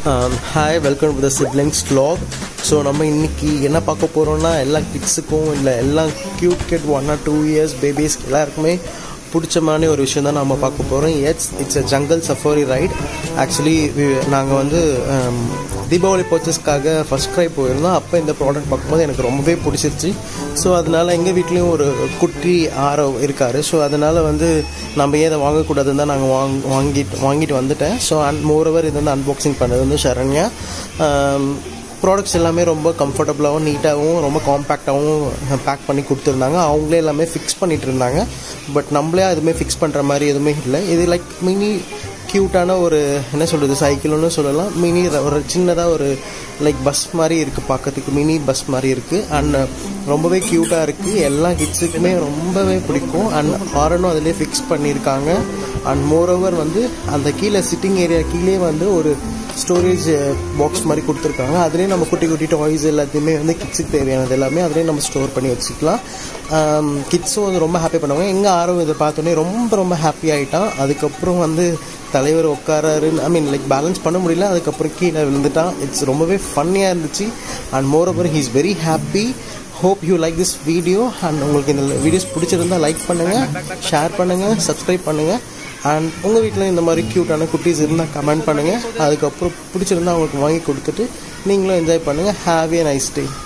hi welcome to the siblings vlog so நம்ம இன்னைக்கு என்ன பார்க்க போகிறோம்னா எல்லா கிட்ஸுக்கும் இல்லை எல்லா cute kid one or two years babies எல்லாருக்குமே பிடிச்சமான ஒரு விஷயம் தான் நம்ம பார்க்க போகிறோம் it's it's a jungle safari ride actually நாங்கள் வந்து um, தீபாவளி பர்ச்சேஸ்க்காக ஃபஸ்ட் ட்ரை போயிருந்தோம் அப்போ இந்த ப்ராடக்ட் பார்க்கும்போது எனக்கு ரொம்பவே பிடிச்சிருச்சு ஸோ அதனால எங்கள் வீட்லேயும் ஒரு குட்டி ஆரோ இருக்கார் ஸோ அதனால் வந்து நம்ம ஏன் இதை வாங்கக்கூடாதுன்னு தான் நாங்கள் வாங் வாங்கிட்டு வாங்கிட்டு வந்துட்டேன் ஸோ அண்ட் மோரோவர் இது வந்து அன்பாக்சிங் பண்ணது வந்து சரண்யா ப்ராடக்ட்ஸ் எல்லாமே ரொம்ப கம்ஃபர்டபுளாகவும் நீட்டாகவும் ரொம்ப காம்பேக்டாகவும் பேக் பண்ணி கொடுத்துருந்தாங்க அவங்களே எல்லாமே ஃபிக்ஸ் பண்ணிட்டு இருந்தாங்க பட் நம்மளே எதுவுமே ஃபிக்ஸ் பண்ணுற மாதிரி எதுவுமே இல்லை இது லைக் மினி க்யூட்டான ஒரு என்ன சொல்கிறது சைக்கிள்னு சொல்லலாம் மினி ஒரு சின்னதாக ஒரு லைக் பஸ் மாதிரி இருக்குது பார்க்கறதுக்கு மினி பஸ் மாதிரி இருக்குது அண்ட் ரொம்பவே க்யூட்டாக இருக்குது எல்லா கிட்ஸுக்குமே ரொம்பவே பிடிக்கும் அண்ட் ஹாரனும் அதிலே ஃபிக்ஸ் பண்ணியிருக்காங்க அண்ட் மோரோவர் வந்து அந்த கீழே சிட்டிங் ஏரியா கீழே வந்து ஒரு ஸ்டோரேஜ் பாக்ஸ் மாதிரி கொடுத்துருக்காங்க அதுலேயே நம்ம குட்டி குட்டி டாய்ஸ் எல்லாத்தையுமே வந்து கிட்ஸுக்கு தேவையானது எல்லாமே அதுலேயே நம்ம ஸ்டோர் பண்ணி வச்சுக்கலாம் கிட்ஸும் வந்து ரொம்ப ஹாப்பி பண்ணுவாங்க எங்கள் ஆர்வம் இதை பார்த்தோன்னே ரொம்ப ரொம்ப ஹாப்பி ஆகிட்டான் அதுக்கப்புறம் வந்து தலைவர் உட்காராரு ஐ மீன் லைக் பேலன்ஸ் பண்ண முடியல அதுக்கப்புறம் கீழே விழுந்துட்டான் இட்ஸ் ரொம்பவே ஃபன்னியாக இருந்துச்சு and more over he is very happy hope you like this video and உங்களுக்கு இந்த வீடியோஸ் பிடிச்சிருந்தா லைக் பண்ணுங்கள் ஷேர் பண்ணுங்கள் சப்ஸ்கிரைப் பண்ணுங்கள் அண்ட் உங்கள் வீட்டில் இந்த மாதிரி க்யூட்டான குட்டீஸ் இருந்தால் கமெண்ட் பண்ணுங்கள் அதுக்கப்புறம் பிடிச்சிருந்தா அவங்களுக்கு வாங்கி கொடுத்துட்டு நீங்களும் என்ஜாய் பண்ணுங்கள் ஹாவ் ஏ நைஸ் டே